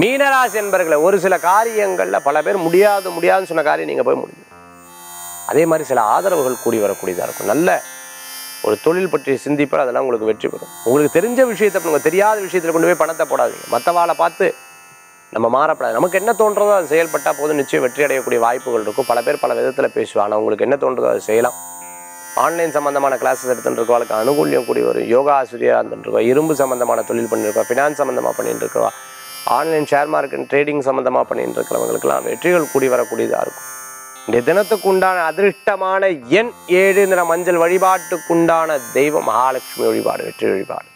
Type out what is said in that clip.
மீனராசி என்பர்களை ஒரு சில காரியங்களில் பல பேர் முடியாது முடியாதுன்னு சொன்ன காரியம் நீங்கள் போய் முடியும் அதே மாதிரி சில ஆதரவுகள் கூடி வரக்கூடியதாக இருக்கும் நல்ல ஒரு தொழில் பற்றி சிந்திப்பால் அதெல்லாம் உங்களுக்கு வெற்றி பெறும் உங்களுக்கு தெரிஞ்ச விஷயத்தை உங்களுக்கு தெரியாத விஷயத்தில் கொண்டு போய் பணத்தை போடாதீங்க மற்றவாளை பார்த்து நம்ம மாறப்படாது நமக்கு என்ன தோன்றதோ அது செயல்பட்டால் போதும் நிச்சயம் வெற்றி அடையக்கூடிய வாய்ப்புகள் இருக்கும் பல பேர் பல விதத்தில் பேசுவாங்க ஆனால் உங்களுக்கு என்ன தோன்றதோ அதை செய்யலாம் ஆன்லைன் சம்மந்தமான கிளாஸஸ் எடுத்துட்டு இருக்கவங்களுக்கு அனுகூல்யம் கூடி வரும் யோகா ஆசிரியராக இருந்துருக்கோம் இரும்பு சம்மந்தமான தொழில் பண்ணியிருக்கோம் ஃபினான்ஸ் சம்மந்தமாக பண்ணிட்டு இருக்கவா ஆன்லைன் ஷேர் மார்க்கெட் ட்ரேடிங் சம்மந்தமாக பண்ணிட்டு இருக்கிறவங்களுக்கெல்லாம் வெற்றிகள் கூடி வரக்கூடியதாக இருக்கும் இந்த தினத்துக்கு உண்டான அதிர்ஷ்டமான எண் ஏழு நிற மஞ்சள் வழிபாட்டுக்குண்டான தெய்வம் மகாலட்சுமி வழிபாடு வெற்றி வழிபாடு